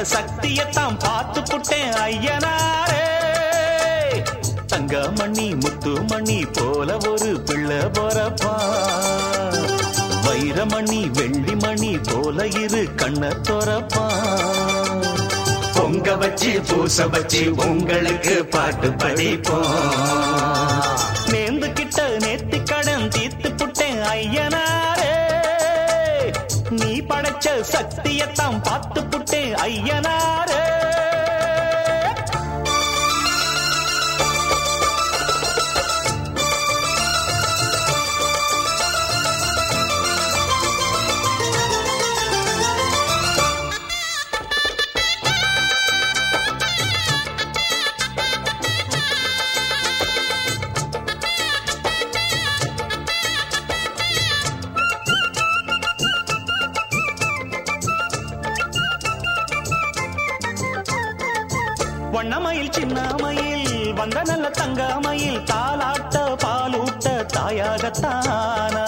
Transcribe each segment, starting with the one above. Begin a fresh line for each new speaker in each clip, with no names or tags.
சக்தியத்தான் பார்த்து புட்டேன் ஐயனாரே தங்கமணி முத்துமணி போல ஒரு பிள்ளை பொறப்பா வைரமணி வெள்ளிமணி போல இரு கண்ண தொரப்பா
பொங்க வச்சு பூச வச்சு உங்களுக்கு பாட்டு படிப்போம்
நேர்ந்து கிட்ட நேத்தி கடன் தீர்த்து புட்டேன் ஐயனாரே நீ படைச்ச சக்தியத்தான் பார்த்து புட்டேன் ஐயனாரே வண்ணமயில் சின்னமயில் வந்த நல்ல தங்கமயில் தாலாட்ட பாலூட்ட தாயாகத்தானா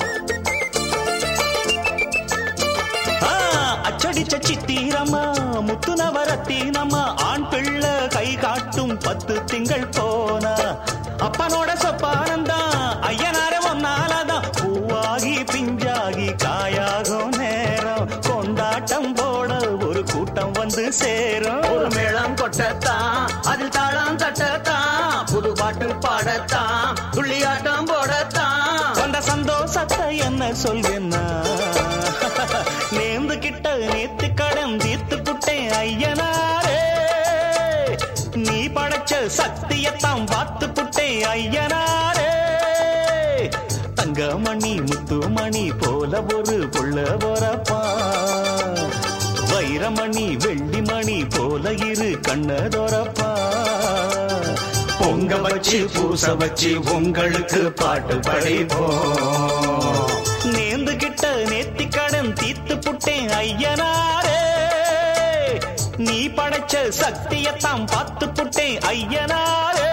ஆ, அச்சடிச்ச சித்திரம்மா முத்து நவரத்தினம்மா ஆண் பிள்ளை கை காட்டும் பத்து திங்கள் போனா அப்பனோட சொப்பானந்தான் ஐயனார ஒன்னாலதான் பூவாகி பிஞ்சாகி காயாகும் நேரம் கொண்டாட்டம் போட ஒரு கூட்டம் வந்து சேரும்
ஒரு மேளம் கொட்டத்தான் அதில் தாளம் தட்டத்தான் புது பாட்டு பாடத்தான் துள்ளியாட்டம் போடத்தான்
அந்த சந்தோஷத்தை என்ன சொல்வேன்னா நேர்ந்து கிட்ட நேத்து கடன் தீர்த்து புட்டேன் ஐயனாரே நீ படைச்ச சக்தியத்தான் பார்த்து புட்டேன் ஐயனாரே தங்கமணி முத்துமணி போல ஒரு புள்ள போறப்பா வைரமணி வெள்ளிமணி போல இரு கண்ணதொரப்பா
பொங்க வச்சு பூச வச்சு உங்களுக்கு பாட்டு படிப்போம்
நேர்ந்து கிட்ட நேத்தி கடன் தீர்த்து புட்டேன் ஐயனாரே நீ படைச்ச சக்தியத்தான் பார்த்து புட்டேன் ஐயனாரே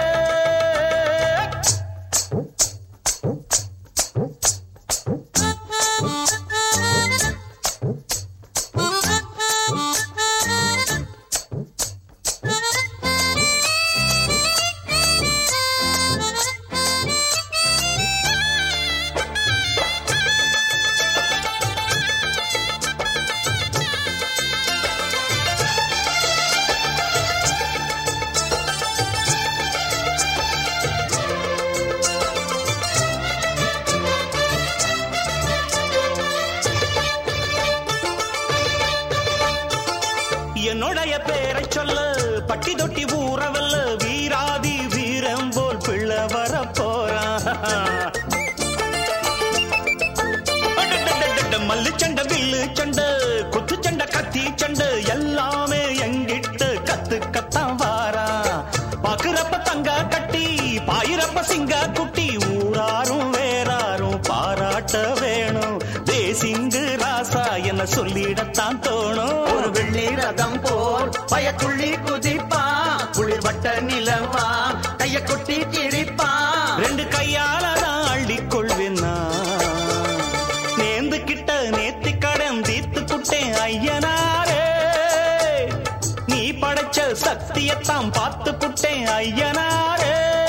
என்னுடைய பேரை சொல்ல பட்டி தொட்டி ஊறவல்ல வீராதி வீரம் போல் பிள்ளை வர போறான் மல்லு சண்டை வில்லு சண்டை குத்து சண்டை கத்தி சண்டை எல்லாமே எங்கிட்ட கத்து கத்தான் வாரா பாக்குறப்ப தங்க கட்டி பாயிரப்ப சிங்க குட்டி ஊராரும் வேறாரும் பாராட்ட வேணும் தேசிங்கு ராசா என்ன சொல்லிடத்தான் தோணும்
ஒரு வெள்ளி ரதம் போல் பயத்துள்ளி குதிப்பான் குளிர் வட்ட நிலவா கைய கொட்டி கிழிப்பான்
ரெண்டு கையால தான் அள்ளிக் கொள்வேன்னா நேர்ந்து கிட்ட நேத்தி கடன் தீர்த்து புட்டேன் ஐயனாரே நீ படைச்ச சக்தியத்தான் பார்த்து புட்டேன் ஐயனாரே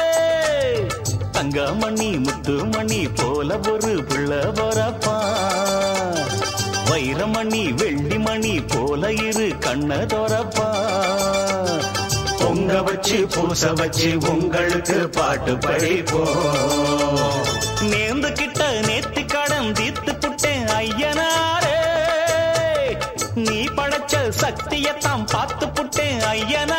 தங்கமணி முத்துமணி போல ஒரு புள்ள பொறப்பா வைரமணி வெள்ளிமணி போல இரு கண்ண தொரப்பா
பொங்க வச்சு பூச வச்சு உங்களுக்கு பாட்டு படிப்போம்
நேர்ந்து கிட்ட நேத்தி கடன் தீர்த்து புட்டேன் ஐயனாரே நீ படைச்ச சக்தியத்தான் பார்த்து புட்டேன் ஐயனாரே